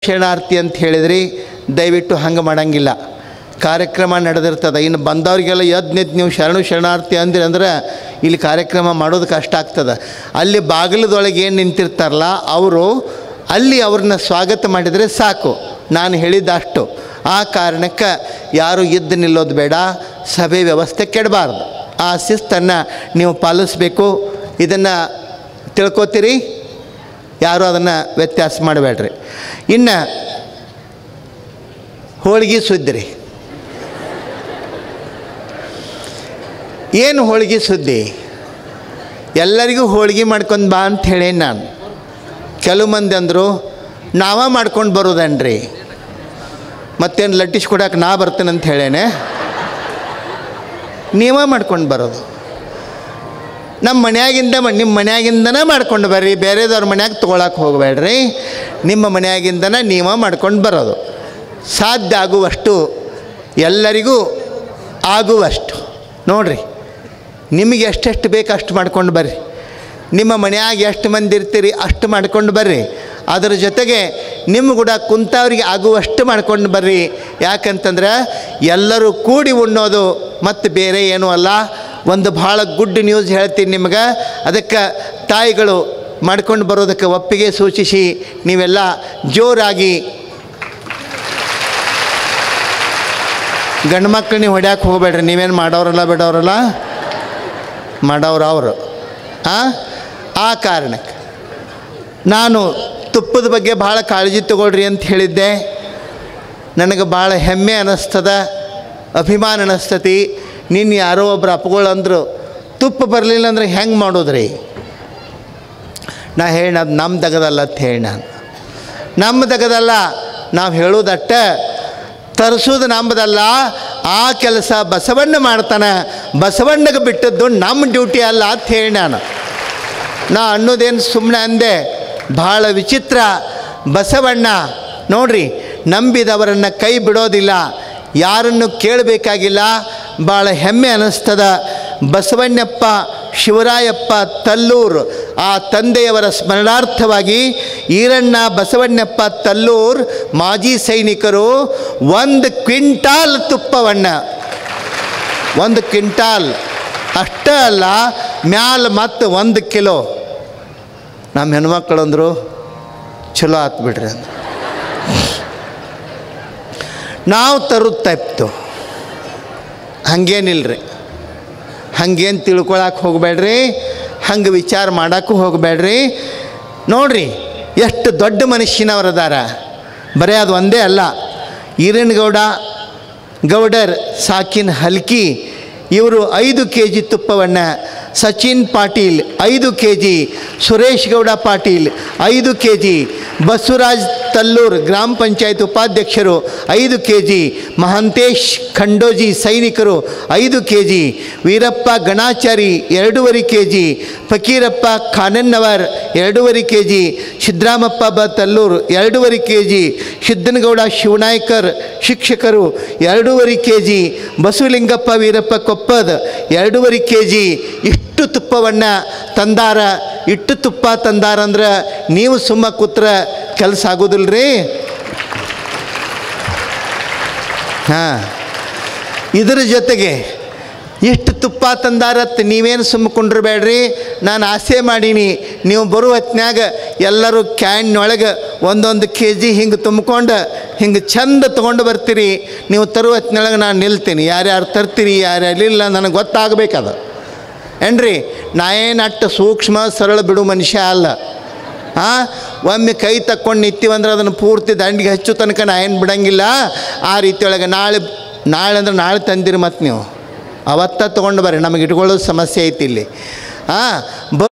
ಶರಣಾರ್ಥಿ ಅಂತ ಹೇಳಿದ್ರಿ ದಯವಿಟ್ಟು ಹಂಗೆ ಮಾಡಂಗಿಲ್ಲ ಕಾರ್ಯಕ್ರಮ ನಡೆದಿರ್ತದೆ ಇನ್ನು ಬಂದವ್ರಿಗೆಲ್ಲ ಎದ್ದು ನಿಂತು ನೀವು ಶರಣು ಶರಣಾರ್ಥಿ ಅಂದ್ರಿ ಅಂದ್ರೆ ಇಲ್ಲಿ ಕಾರ್ಯಕ್ರಮ ಮಾಡೋದು ಕಷ್ಟ ಆಗ್ತದೆ ಅಲ್ಲಿ ಬಾಗಿಲದೊಳಗೆ ಏನು ನಿಂತಿರ್ತಾರಲ್ಲ ಅವರು ಅಲ್ಲಿ ಅವ್ರನ್ನ ಸ್ವಾಗತ ಮಾಡಿದರೆ ಸಾಕು ನಾನು ಹೇಳಿದ್ದ ಅಷ್ಟು ಆ ಕಾರಣಕ್ಕೆ ಯಾರು ಎದ್ದು ನಿಲ್ಲೋದು ಬೇಡ ಸಭೆ ವ್ಯವಸ್ಥೆ ಕೆಡಬಾರ್ದು ಆ ಶಿಸ್ತನ್ನು ನೀವು ಪಾಲಿಸಬೇಕು ಇದನ್ನು ತಿಳ್ಕೊತೀರಿ ಯಾರೂ ಅದನ್ನು ವ್ಯತ್ಯಾಸ ಮಾಡಬೇಡ್ರಿ ಇನ್ನು ಹೋಳಿಗೆ ಸುದ್ದಿ ರೀ ಏನು ಹೋಳಿಗೆ ಸುದ್ದಿ ಎಲ್ಲರಿಗೂ ಹೋಳಿಗೆ ಮಾಡ್ಕೊಂಡು ಬಾ ಅಂತ ಹೇಳೇನಿ ನಾನು ಕೆಲವು ಮಂದಿ ಅಂದರು ನಾವ ಮಾಡ್ಕೊಂಡು ಬರೋದನ್ರಿ ಮತ್ತೇನು ಲಟ್ಟಿಸ್ ಕೊಡಕ್ಕೆ ನಾ ಬರ್ತೇನೆ ಅಂತ ಹೇಳೇನೆ ನೀವೇ ಮಾಡ್ಕೊಂಡು ಬರೋದು ನಮ್ಮ ಮನ್ಯಾಗಿಂದ ಮ- ನಿಮ್ಮ ಮನ್ಯಾಗಿಂದನೇ ಮಾಡ್ಕೊಂಡು ಬರ್ರಿ ಬೇರೆದವ್ರ ಮನ್ಯಾಗ ತೊಗೊಳಕ್ಕೆ ಹೋಗಬೇಡ್ರಿ ನಿಮ್ಮ ಮನ್ಯಾಗಿಂದನೇ ನೀವೇ ಮಾಡ್ಕೊಂಡು ಬರೋದು ಸಾಧ್ಯ ಆಗುವಷ್ಟು ಎಲ್ಲರಿಗೂ ಆಗುವಷ್ಟು ನೋಡ್ರಿ ನಿಮಗೆ ಎಷ್ಟೆಷ್ಟು ಬೇಕು ಅಷ್ಟು ಮಾಡ್ಕೊಂಡು ಬರ್ರಿ ನಿಮ್ಮ ಮನ್ಯಾಗ ಎಷ್ಟು ಮಂದಿ ಇರ್ತೀರಿ ಅಷ್ಟು ಮಾಡ್ಕೊಂಡು ಬರ್ರಿ ಅದರ ಜೊತೆಗೆ ನಿಮ್ಮ ಕೂಡ ಕುಂತವ್ರಿಗೆ ಆಗುವಷ್ಟು ಮಾಡ್ಕೊಂಡು ಬರ್ರಿ ಯಾಕಂತಂದ್ರೆ ಎಲ್ಲರೂ ಕೂಡಿ ಉಣ್ಣೋದು ಮತ್ತು ಬೇರೆ ಏನೂ ಅಲ್ಲ ಒಂದು ಭಾಳ ಗುಡ್ ನ್ಯೂಸ್ ಹೇಳ್ತೀನಿ ನಿಮ್ಗೆ ಅದಕ್ಕೆ ತಾಯಿಗಳು ಮಾಡ್ಕೊಂಡು ಬರೋದಕ್ಕೆ ಒಪ್ಪಿಗೆ ಸೂಚಿಸಿ ನೀವೆಲ್ಲ ಜೋರಾಗಿ ಗಂಡು ಮಕ್ಕಳು ನೀವು ಹೊಡ್ಯಾಕೆ ಹೋಗ್ಬೇಡ್ರಿ ನೀವೇನು ಮಾಡೋರಲ್ಲ ಬಿಡೋರಲ್ಲ ಮಾಡೋರು ಅವರು ಆ ಆ ಕಾರಣಕ್ಕೆ ನಾನು ತುಪ್ಪದ ಬಗ್ಗೆ ಭಾಳ ಕಾಳಜಿ ತಗೊಳ್ರಿ ಅಂತ ಹೇಳಿದ್ದೆ ನನಗೆ ಭಾಳ ಹೆಮ್ಮೆ ಅನ್ನಿಸ್ತದ ಅಭಿಮಾನ ಅನ್ನಿಸ್ತತಿ ನಿನ್ನ ಯಾರೋ ಒಬ್ರು ಅಪ್ಪಗಳು ಅಂದರು ತುಪ್ಪ ಬರಲಿಲ್ಲ ಅಂದ್ರೆ ಹೆಂಗೆ ಮಾಡೋದ್ರಿ ನಾ ಹೇಳಿ ಅದು ನಮ್ಮ ದಗದಲ್ಲ ಅಂತ ಹೇಳಿ ನಾನು ನಮ್ಮ ದಗದಲ್ಲ ನಾವು ಹೇಳೋದಟ್ಟ ತರಿಸೋದು ನಮ್ಮದಲ್ಲ ಆ ಕೆಲಸ ಬಸವಣ್ಣ ಮಾಡ್ತಾನೆ ಬಸವಣ್ಣಗೆ ಬಿಟ್ಟದ್ದು ನಮ್ಮ ಡ್ಯೂಟಿ ಅಲ್ಲ ಅಂತ ಹೇಳಿ ನಾನು ನಾ ಅನ್ನೋದೇನು ಸುಮ್ಮನೆ ಅಂದೆ ಭಾಳ ವಿಚಿತ್ರ ಬಸವಣ್ಣ ನೋಡ್ರಿ ನಂಬಿದವರನ್ನು ಕೈ ಬಿಡೋದಿಲ್ಲ ಯಾರನ್ನು ಕೇಳಬೇಕಾಗಿಲ್ಲ ಭಾಳ ಹೆಮ್ಮೆ ಅನ್ನಿಸ್ತದ ಬಸವಣ್ಣಪ್ಪ ಶಿವರಾಯಪ್ಪ ತಲ್ಲೂರು ಆ ತಂದೆಯವರ ಸ್ಮರಣಾರ್ಥವಾಗಿ ಈರಣ್ಣ ಬಸವಣ್ಣಪ್ಪ ತಲ್ಲೂರ್ ಮಾಜಿ ಸೈನಿಕರು ಒಂದು ಕ್ವಿಂಟಾಲ್ ತುಪ್ಪವನ್ನು ಒಂದು ಕ್ವಿಂಟಾಲ್ ಅಷ್ಟೇ ಅಲ್ಲ ಮ್ಯಾಲ ಮತ್ತು ಒಂದು ಕಿಲೋ ನಮ್ಮ ಹೆಣ್ಮಕ್ಳು ಅಂದರು ಚಲೋ ಆತು ಬಿಡ್ರಿ ಅಂದ್ರು ನಾವು ತರೋದು ತಪ್ಪಿತು ಹಂಗೇನಿಲ್ರಿ ಹಂಗೇನು ತಿಳ್ಕೊಳಕ್ಕೆ ಹೋಗಬೇಡ್ರಿ ಹಂಗೆ ವಿಚಾರ ಮಾಡೋಕ್ಕೂ ಹೋಗಬೇಡ್ರಿ ನೋಡ್ರಿ ಎಷ್ಟು ದೊಡ್ಡ ಮನುಷ್ಯನವರದಾರ ಬರೀ ಅದು ಒಂದೇ ಅಲ್ಲ ಈರಣ್ಣಗೌಡ ಗೌಡರ್ ಸಾಕಿನ್ ಹಲ್ಕಿ ಇವರು ಐದು ಕೆ ಜಿ ತುಪ್ಪವನ್ನು ಸಚಿನ್ ಪಾಟೀಲ್ ಐದು ಕೆ ಜಿ ಸುರೇಶ್ ಗೌಡ ಪಾಟೀಲ್ ಐದು ಕೆ ಜಿ ಬಸವರಾಜ್ ತಲ್ಲೂರ್ ಗ್ರಾಮ ಪಂಚಾಯತ್ ಉಪಾಧ್ಯಕ್ಷರು ಐದು ಕೆ ಜಿ ಮಹಾಂತೇಶ್ ಖಂಡೋಜಿ ಸೈನಿಕರು ಐದು ಕೆ ಜಿ ವೀರಪ್ಪ ಗಣಾಚಾರಿ ಎರಡೂವರೆ ಕೆ ಜಿ ಫಕೀರಪ್ಪ ಖಾನನ್ನವರ್ ಎರಡೂವರೆ ಕೆ ಜಿ ಸಿದ್ದರಾಮಪ್ಪ ಬ ತಲ್ಲೂರು ಎರಡೂವರೆ ಕೆ ಜಿ ಸಿದ್ದನಗೌಡ ಶಿವನಾಯ್ಕರ್ ಶಿಕ್ಷಕರು ಎರಡೂವರೆ ಕೆ ಜಿ ಬಸವಲಿಂಗಪ್ಪ ವೀರಪ್ಪ ಕೊಪ್ಪದ ಎರಡೂವರೆ ಕೆ ಜಿ ಇಷ್ಟು ತುಪ್ಪವನ್ನು ತಂದಾರ ಇಟ್ಟು ತುಪ್ಪ ತಂದಾರ ಅಂದ್ರೆ ನೀವು ಸುಮ್ಮ ಕೂತ್ರ ಕೆಲಸ ಆಗೋದಿಲ್ಲ ರೀ ಹಾಂ ಇದರ ಜೊತೆಗೆ ಎಷ್ಟು ತುಪ್ಪ ತಂದಾರತ್ ನೀವೇನು ಸುಮ್ಮಕೊಂಡಿರ್ಬೇಡ್ರಿ ನಾನು ಆಸೆ ಮಾಡೀನಿ ನೀವು ಬರುವ ಹೊತ್ನ್ಯಾಗ ಎಲ್ಲರೂ ಕ್ಯಾನ್ನೊಳಗೆ ಒಂದೊಂದು ಕೆ ಜಿ ಹಿಂಗೆ ತುಂಬ್ಕೊಂಡು ಹಿಂಗೆ ಚಂದ ತೊಗೊಂಡು ಬರ್ತೀರಿ ನೀವು ತರುವ ಹೊತ್ನೊಳಗೆ ನಾನು ನಿಲ್ತೀನಿ ಯಾರ್ಯಾರು ತರ್ತೀರಿ ಯಾರ್ಯಾರು ಇಲ್ಲ ನನಗೆ ಗೊತ್ತಾಗಬೇಕದು ಏನ್ರಿ ನಾ ಏನು ಅಟ್ಟು ಸೂಕ್ಷ್ಮ ಸರಳ ಬಿಡು ಮನುಷ್ಯ ಅಲ್ಲ ಹಾಂ ಒಮ್ಮೆ ಕೈ ತಕ್ಕೊಂಡು ನಿಂತೀವಂದ್ರೆ ಅದನ್ನು ಪೂರ್ತಿ ದಂಡಿಗೆ ಹಚ್ಚು ತನಕ ನಾ ಏನು ಬಿಡಂಗಿಲ್ಲ ಆ ರೀತಿಯೊಳಗೆ ನಾಳೆ ನಾಳೆ ಅಂದ್ರೆ ನಾಳೆ ತಂದಿರಿ ಮತ್ತು ನೀವು ಅವತ್ತ ತೊಗೊಂಡು ಬರ್ರಿ ನಮಗೆ ಇಟ್ಕೊಳ್ಳೋದು ಸಮಸ್ಯೆ ಐತಿ ಇಲ್ಲಿ ಹಾಂ ಬ